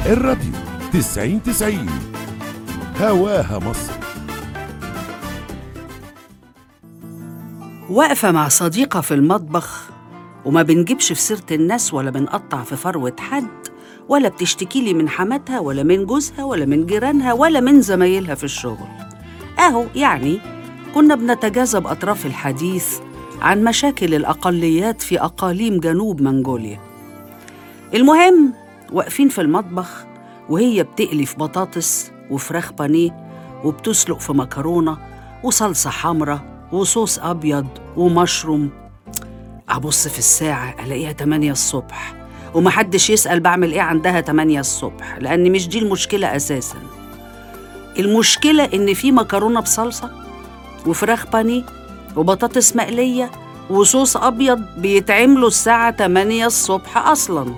الراديو تسعين تسعين هواها مصر واقفة مع صديقة في المطبخ وما بنجيبش في سيرة الناس ولا بنقطع في فروة حد ولا بتشتكي لي من حماتها ولا من جوزها ولا من جيرانها ولا من زمايلها في الشغل أهو يعني كنا بنتجاذب أطراف الحديث عن مشاكل الأقليات في أقاليم جنوب منغوليا المهم واقفين في المطبخ وهي بتقلي في بطاطس وفراخ بانيه وبتسلق في مكرونة وصلصة حمرا وصوص أبيض ومشروم أبص في الساعة ألاقيها 8 الصبح ومحدش يسأل بعمل إيه عندها 8 الصبح لأن مش دي المشكلة أساسا المشكلة إن في مكرونة بصلصة وفراخ بانيه وبطاطس مقلية وصوص أبيض بيتعملوا الساعة 8 الصبح أصلا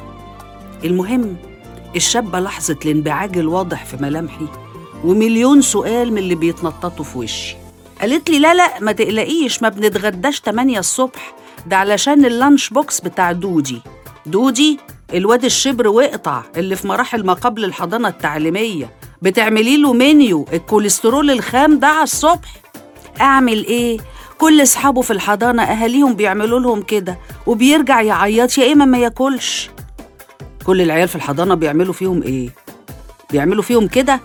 المهم الشابة لحظة الانبعاج الواضح في ملامحي ومليون سؤال من اللي بيتنططوا في وشي قالت لي لا لا ما تقلقيش ما بنتغداش 8 الصبح ده علشان اللانش بوكس بتاع دودي دودي الواد الشبر وقطع اللي في مراحل ما قبل الحضانة التعليمية بتعملي له منيو الكوليسترول الخام ده على الصبح أعمل إيه؟ كل أصحابه في الحضانة أهاليهم بيعملوا لهم كده وبيرجع يعيط يا إما ما ياكلش كل العيال في الحضانة بيعملوا فيهم إيه؟ بيعملوا فيهم كده؟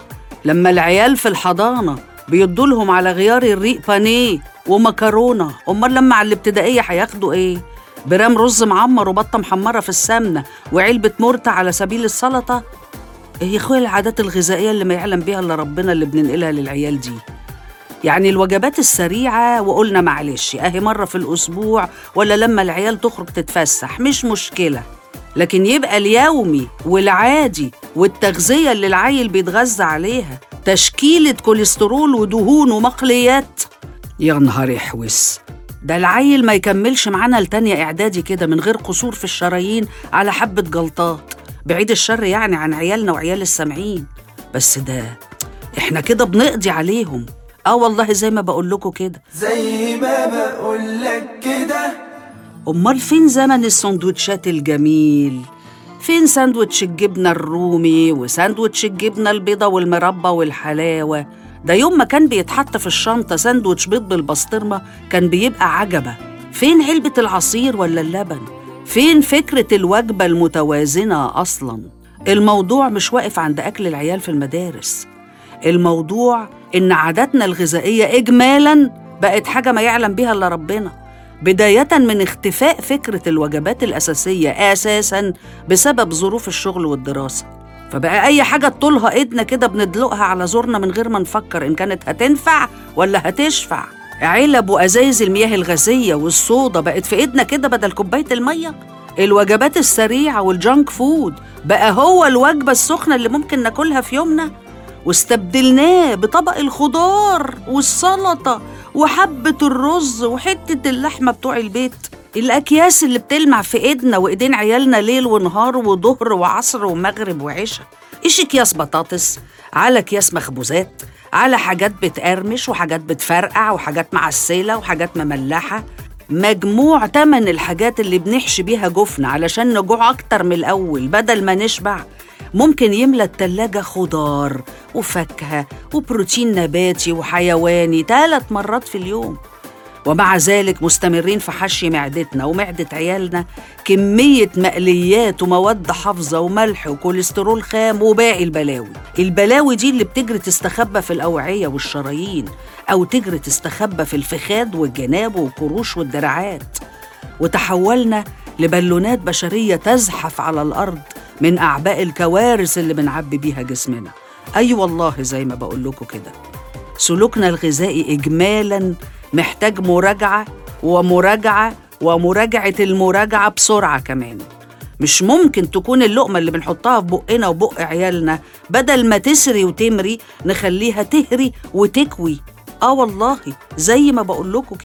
لما العيال في الحضانة بيدوا لهم على غيار الريق بانيه ومكرونة أمال لما على الابتدائية هياخدوا إيه؟ برام رز معمر وبطة محمرة في السمنة وعلبة مرتة على سبيل السلطة إيه يا أخويا العادات الغذائية اللي ما يعلم بيها إلا ربنا اللي بننقلها للعيال دي يعني الوجبات السريعة وقلنا معلش أهي مرة في الأسبوع ولا لما العيال تخرج تتفسح مش مشكلة لكن يبقى اليومي والعادي والتغذية اللي العيل بيتغذى عليها تشكيلة كوليسترول ودهون ومقليات يا نهار احوس ده العيل ما يكملش معانا لتانية إعدادي كده من غير قصور في الشرايين على حبة جلطات بعيد الشر يعني عن عيالنا وعيال السامعين بس ده احنا كده بنقضي عليهم اه والله زي ما بقول لكم كده زي ما بقولك كده امال فين زمن السندوتشات الجميل فين ساندوتش الجبنة الرومي وساندوتش الجبنة البيضة والمربى والحلاوة ده يوم ما كان بيتحط في الشنطة ساندوتش بيض بالبسطرمة كان بيبقى عجبة فين علبة العصير ولا اللبن فين فكرة الوجبة المتوازنة أصلا الموضوع مش واقف عند أكل العيال في المدارس الموضوع إن عاداتنا الغذائية إجمالا بقت حاجة ما يعلم بيها إلا ربنا بداية من اختفاء فكرة الوجبات الأساسية أساسا بسبب ظروف الشغل والدراسة فبقى أي حاجة طولها إيدنا كده بندلقها على زورنا من غير ما نفكر إن كانت هتنفع ولا هتشفع علب وأزايز المياه الغازية والصودا بقت في إيدنا كده بدل كوباية المية الوجبات السريعة والجانك فود بقى هو الوجبة السخنة اللي ممكن ناكلها في يومنا واستبدلناه بطبق الخضار والسلطة وحبة الرز وحتة اللحمة بتوع البيت الأكياس اللي بتلمع في إيدنا وإيدين عيالنا ليل ونهار وظهر وعصر ومغرب وعشاء إيش أكياس بطاطس على أكياس مخبوزات على حاجات بتقرمش وحاجات بتفرقع وحاجات معسلة وحاجات مملحة مجموع تمن الحاجات اللي بنحشي بيها جفن علشان نجوع أكتر من الأول بدل ما نشبع ممكن يملى التلاجة خضار وفاكهة وبروتين نباتي وحيواني ثلاث مرات في اليوم ومع ذلك مستمرين في حشي معدتنا ومعدة عيالنا كمية مقليات ومواد حافظة وملح وكوليسترول خام وباقي البلاوي البلاوي دي اللي بتجري تستخبى في الأوعية والشرايين أو تجري تستخبى في الفخاد والجناب والقروش والدراعات وتحولنا لبالونات بشرية تزحف على الأرض من أعباء الكوارث اللي بنعبي بيها جسمنا أي أيوة والله زي ما بقول لكم كده سلوكنا الغذائي إجمالا محتاج مراجعة ومراجعة ومراجعة المراجعة بسرعة كمان مش ممكن تكون اللقمة اللي بنحطها في بقنا وبق عيالنا بدل ما تسري وتمري نخليها تهري وتكوي آه والله زي ما بقول لكم